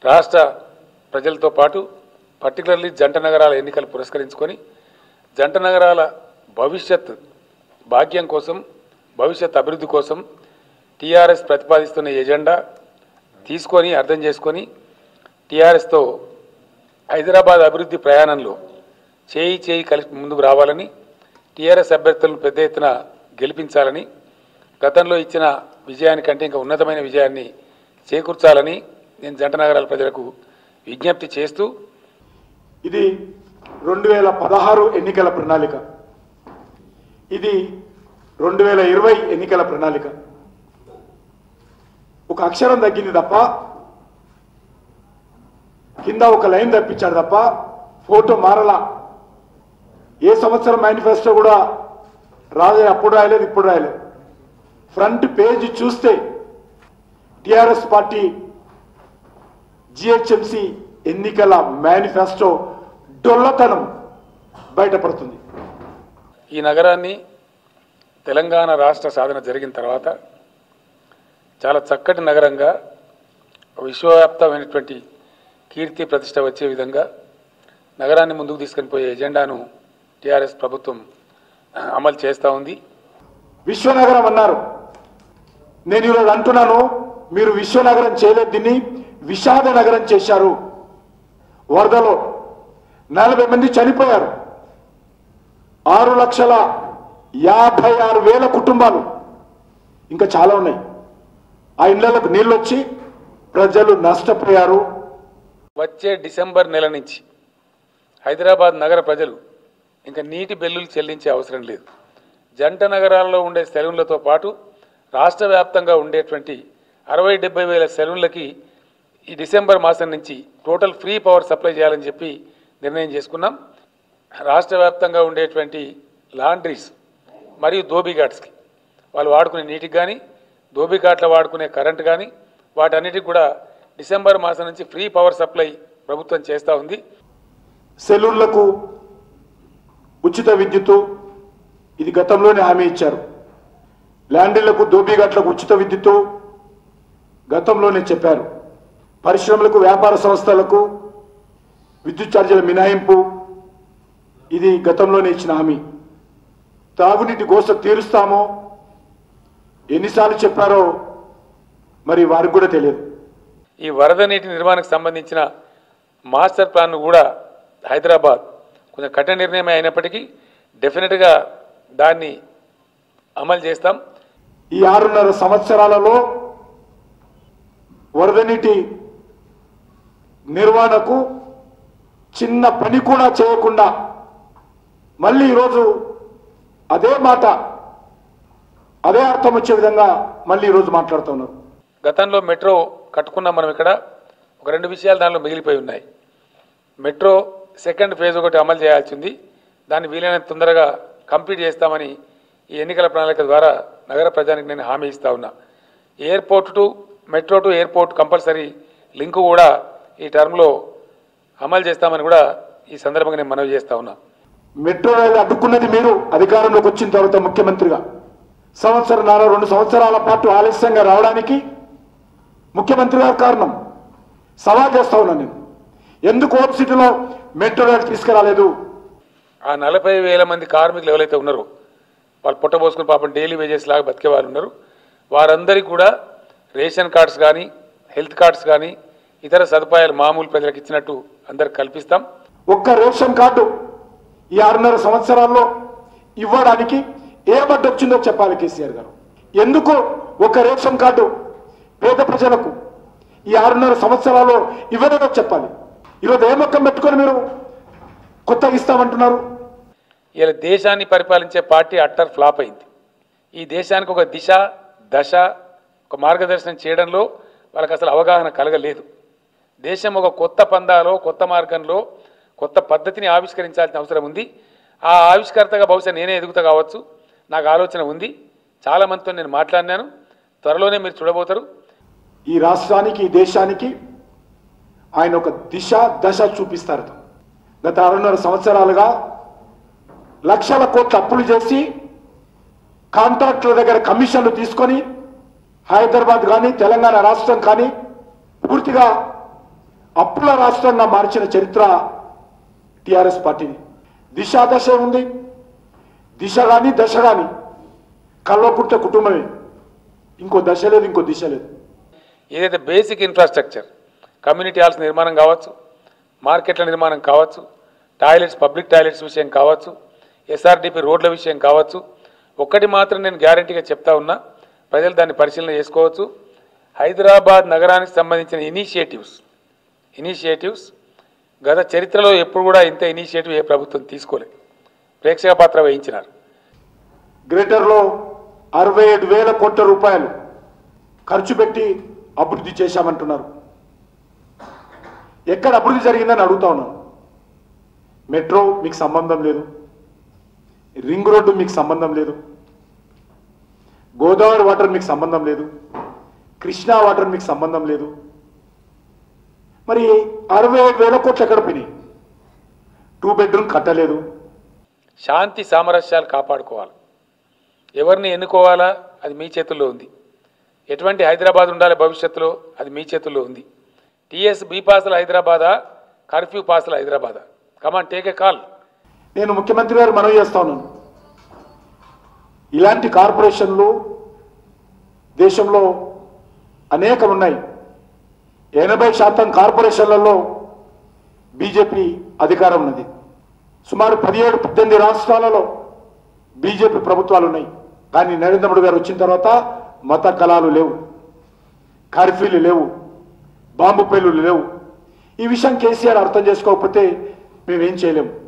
రాష్ట్ర ప్రజలతో పాటు పర్టికులర్లీ జంట నగరాల ఎన్నికలు పురస్కరించుకొని జంట నగరాల భవిష్యత్ భాగ్యం కోసం భవిష్యత్ అభివృద్ధి కోసం టీఆర్ఎస్ ప్రతిపాదిస్తున్న ఎజెండా తీసుకొని అర్థం చేసుకొని టీఆర్ఎస్తో హైదరాబాద్ అభివృద్ధి ప్రయాణంలో చేయి చేయి కలిసి ముందుకు రావాలని టీఆర్ఎస్ అభ్యర్థులను పెద్ద ఎత్తున గెలిపించాలని గతంలో ఇచ్చిన విజయానికంటే ఇంకా ఉన్నతమైన విజయాన్ని చేకూర్చాలని నేను జంట నగరాల ప్రజలకు విజ్ఞప్తి చేస్తూ ఇది రెండు వేల పదహారు ఎన్నికల ప్రణాళిక ఇది రెండు వేల ఇరవై ఎన్నికల ప్రణాళిక ఒక అక్షరం తగ్గింది తప్ప కింద ఒక లైన్ తప్పించాడు తప్ప ఫోటో మారలా ఏ సంవత్సరం మేనిఫెస్టో కూడా రాలే అప్పుడు రాయలేదు ఇప్పుడు రాయలేదు ఫ్రంట్ పేజ్ చూస్తే టిఆర్ఎస్ పార్టీ జిహెచ్ఎంసి ఎన్నికల మేనిఫెస్టో డొల్లతనం బయటపడుతుంది ఈ నగరాన్ని తెలంగాణ రాష్ట్ర సాధన జరిగిన తర్వాత చాలా చక్కటి నగరంగా విశ్వవ్యాప్తమైనటువంటి కీర్తి ప్రతిష్ట వచ్చే విధంగా నగరాన్ని ముందుకు తీసుకొని పోయే ఎజెండాను టీఆర్ఎస్ ప్రభుత్వం అమలు చేస్తూ ఉంది విశ్వనగరం అన్నారు నేను ఈరోజు అంటున్నాను మీరు విశ్వనగరం చేయలేదు దీన్ని విషాద నగరం చేశారు వరదలో నలభై మంది చనిపోయారు ఆరు లక్షల యాభై ఆరు వేల కుటుంబాలు ఇంకా చాలా ఉన్నాయి ఆ ఇళ్లకు నీళ్ళు వచ్చి ప్రజలు నష్టపోయారు వచ్చే డిసెంబర్ నెల నుంచి హైదరాబాద్ నగర ప్రజలు ఇంకా నీటి బిల్లులు చెల్లించే అవసరం లేదు జంట నగరాల్లో ఉండే సెలవులతో పాటు రాష్ట్ర వ్యాప్తంగా ఉండేటువంటి అరవై డెబ్బై వేల సెలవులకి ఈ డిసెంబర్ మాసం నుంచి టోటల్ ఫ్రీ పవర్ సప్లై చేయాలని చెప్పి నిర్ణయం చేసుకున్నాం రాష్ట్ర వ్యాప్తంగా ఉండేటువంటి లాండ్రీస్ మరియు ధోబీఘాట్స్కి వాళ్ళు వాడుకునే నీటికి కానీ ధోబీఘాట్ల వాడుకునే కరెంట్ కానీ వాటన్నిటికి కూడా డిసెంబర్ మాసం నుంచి ఫ్రీ పవర్ సప్లై ప్రభుత్వం చేస్తూ ఉంది సెలూన్లకు ఉచిత విద్యుత్తు ఇది గతంలోనే హామీ ఇచ్చారు ల్యాండీలకు దోబీఘాట్లకు ఉచిత విద్యుత్తు గతంలోనే చెప్పారు పరిశ్రమలకు వ్యాపార సంస్థలకు విద్యుత్ ఛార్జీల మినహాయింపు ఇది గతంలోనే ఇచ్చిన హామీ తాగునీటి గోస తీరుస్తామో ఎన్నిసార్లు చెప్పారో మరి వారికి కూడా తెలియదు ఈ వరద నీటి నిర్వహణకు సంబంధించిన మాస్టర్ ప్లాన్ కూడా హైదరాబాద్ కొంచెం కఠిన నిర్ణయం అయినప్పటికీ డెఫినెట్గా దాన్ని అమలు చేస్తాం ఈ ఆరున్నర సంవత్సరాలలో వరద నీటి నిర్వహణకు చిన్న పని కూడా చేయకుండా మళ్ళీ ఈరోజు అదే మాట అదే అర్థం వచ్చే విధంగా మళ్ళీ ఈరోజు మాట్లాడుతున్నారు గతంలో మెట్రో కట్టుకున్నాం మనం ఇక్కడ ఒక రెండు విషయాలు దానిలో మిగిలిపోయి ఉన్నాయి మెట్రో సెకండ్ ఫేజ్ ఒకటి అమలు చేయాల్సి ఉంది దాన్ని వీలైనంత తొందరగా కంప్లీట్ చేస్తామని ఈ ఎన్నికల ప్రణాళిక ద్వారా నగర ప్రజానికి నేను హామీ ఇస్తా ఉన్నా airport to metro to airport compulsory link కూడా ఈ టర్మ్లో అమలు చేస్తామని కూడా ఈ సందర్భంగా నేను మనవి చేస్తా ఉన్నా మెట్రో రైలు అడ్డుకున్నది మీరు అధికారంలోకి వచ్చిన తర్వాత ముఖ్యమంత్రిగా సంవత్సరంన్నర రెండు సంవత్సరాల పాటు ఆలస్యంగా రావడానికి ముఖ్యమంత్రి గారు కారణం సవాల్ చేస్తా ఉన్నాను నేను ఎందుకు ఓప్ సిటీలో మెట్రో రైలు తీసుకురాలేదు ఆ నలభై వేల మంది కార్మికులు ఎవరైతే ఉన్నారో వాళ్ళు పుట్టబోసుకుని పాపం డైలీ వేజెస్ లాగా బతికే వాళ్ళు ఉన్నారు వారందరికీ కూడా రేషన్ కార్డ్స్ కానీ హెల్త్ కార్డ్స్ కానీ ఇతర సదుపాయాలు మామూలు ప్రజలకు ఇచ్చినట్టు అందరికి కల్పిస్తాం ఒక్క రేషన్ కార్డు ఈ ఆరున్నర సంవత్సరాల్లో ఇవ్వడానికి ఏ మడ్డ వచ్చిందో చెప్పాలి కేసీఆర్ గారు ఎందుకు ఒక రేషన్ కార్డు పేద ప్రజలకు ఈ ఆరున్నర సంవత్సరాల్లో ఇవ్వలేదో చెప్పాలి ఈరోజు ఏ మొక్కం పెట్టుకొని మీరు కొత్తగా ఇస్తామంటున్నారు ఇలా దేశాన్ని పరిపాలించే పార్టీ అట్టర్ ఫ్లాప్ అయింది ఈ దేశానికి ఒక దిశ దశ ఒక మార్గదర్శనం చేయడంలో వాళ్ళకి అసలు అవగాహన కలగలేదు దేశం ఒక కొత్త పందాలో కొత్త మార్గంలో కొత్త పద్ధతిని ఆవిష్కరించాల్సిన అవసరం ఉంది ఆ ఆవిష్కర్తగా బహుశా నేనే ఎదుగుతా కావచ్చు నాకు ఆలోచన ఉంది చాలా మందితో నేను మాట్లాడినాను త్వరలోనే మీరు చూడబోతారు ఈ రాష్ట్రానికి ఈ దేశానికి ఆయన ఒక దిశ దశ చూపిస్తారు గత ఆరున్నర సంవత్సరాలుగా లక్షల కోట్ల అప్పులు చేసి కాంట్రాక్టుల దగ్గర కమిషన్లు తీసుకొని హైదరాబాద్ కానీ తెలంగాణ రాష్ట్రం కానీ పూర్తిగా అప్పుల రాష్ట్రంగా మార్చిన చరిత్ర టిఆర్ఎస్ పార్టీని దిశ దశ ఉంది దిశ కానీ దశ కానీ కల్వకుంట్ల కుటుంబమే ఇంకో దశ లేదు ఇంకో దిశ లేదు ఏదైతే బేసిక్ ఇన్ఫ్రాస్ట్రక్చర్ కమ్యూనిటీ హాల్స్ నిర్మాణం కావచ్చు మార్కెట్ల నిర్మాణం కావచ్చు టాయిలెట్స్ పబ్లిక్ టాయిలెట్స్ విషయం కావచ్చు ఎస్ఆర్డిపి రోడ్ల విషయం కావచ్చు ఒక్కటి మాత్రం నేను గ్యారంటీగా చెప్తా ఉన్నా ప్రజలు దాన్ని పరిశీలన చేసుకోవచ్చు హైదరాబాద్ నగరానికి సంబంధించిన ఇనిషియేటివ్స్ ఇనిషియేటివ్స్ గత చరిత్రలో ఎప్పుడు కూడా ఇంత ఇనిషియేటివ్ ఏ ప్రభుత్వం తీసుకోలేదు ప్రేక్షక పాత్ర వహించినారు గ్రేటర్లో అరవై ఏడు వేల కోట్ల రూపాయలు ఖర్చు పెట్టి అభివృద్ధి చేశామంటున్నారు ఎక్కడ అభివృద్ధి జరిగిందని అడుగుతా ఉన్నాను మెట్రో మీకు సంబంధం లేదు రింగ్ రోడ్డు మీకు సంబంధం లేదు గోదావరి వాటర్ మీకు సంబంధం లేదు కృష్ణా వాటర్ మీకు సంబంధం లేదు మరి అరవై ఏడు వేల కోట్లు ఎక్కడ పోయినాయి టూ బెడ్రూమ్ కట్టలేదు శాంతి సామరస్యాలు కాపాడుకోవాలి ఎవరిని ఎన్నుకోవాలా అది మీ చేతుల్లో ఉంది ఎటువంటి హైదరాబాద్ ఉండాలి భవిష్యత్తులో అది మీ చేతుల్లో ఉంది టీఎస్ బీ పాసులు హైదరాబాదా కర్ఫ్యూ పాసులు హైదరాబాదా కమాన్ టేక్ ఏ కాల్ నేను ముఖ్యమంత్రి గారు మనవి చేస్తా ఉన్నాను ఇలాంటి కార్పొరేషన్లు దేశంలో అనేకం ఉన్నాయి ఎనభై శాతం కార్పొరేషన్లలో బీజేపీ అధికారం ఉన్నది సుమారు పదిహేడు పద్దెనిమిది రాష్ట్రాలలో బీజేపీ ప్రభుత్వాలు ఉన్నాయి కానీ నరేంద్ర మోడీ గారు వచ్చిన తర్వాత మత కళాలు లేవు కర్ఫ్యూలు లేవు బాంబు పేలులు లేవు ఈ విషయం కేసీఆర్ అర్థం చేసుకోకపోతే మేమేం చేయలేము